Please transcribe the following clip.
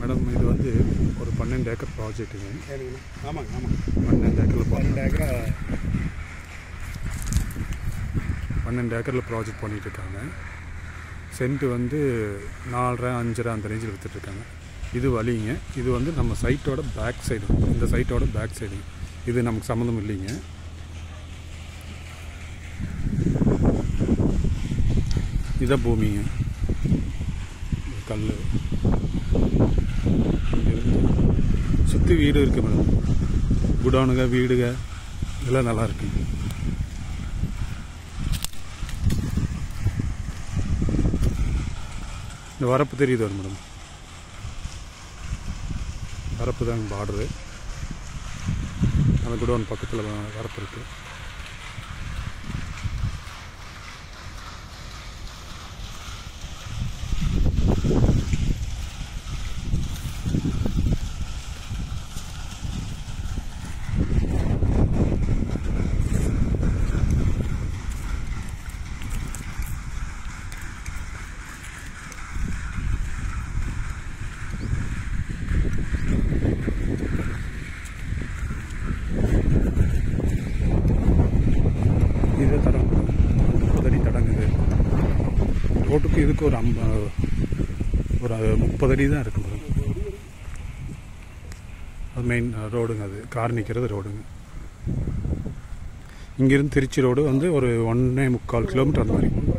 madam இது வந்து ஒரு பன்னெண்டு ஏக்கர் ப்ராஜெக்ட்டுங்க சரிங்கண்ணா ஆமாங்க ஆமாங்க பன்னெண்டு ஏக்கரில் பன்னெண்டு ஏக்கரா பன்னெண்டு ஏக்கரில் ப்ராஜெக்ட் பண்ணிட்டு இருக்காங்க சென்ட் வந்து நாலரை அஞ்சரை அந்த ரேஞ்சில் விற்றுட்ருக்காங்க இது வழிங்க இது வந்து நம்ம சைட்டோட பேக் சைடு இந்த சைட்டோட பேக் சைடு இது நமக்கு சம்மந்தம் இல்லைங்க இதான் பூமிங்க கல் சுற்றி வீடு இருக்குது மேடம் குடோனுங்க வீடுங்க இதெல்லாம் நல்லா இருக்குங்க இந்த வரப்பு தெரியுது ஒரு மேடம் வரப்பு தாங்க பார்டரு அந்த குடோன் பக்கத்தில் வரப்பு இருக்குது இது தடம் முப்பது அடி தடங்க இது ரோட்டுக்கு இதுக்கு ஒரு அம்ப ஒரு முப்பது அடி தான் இருக்கு மேடம் அது மெயின் ரோடுங்க அது கார் நிற்கிறது ரோடுங்க இங்கேருந்து திருச்சி ரோடு வந்து ஒரு ஒன்றே முக்கால் கிலோமீட்டர் அந்த மாதிரி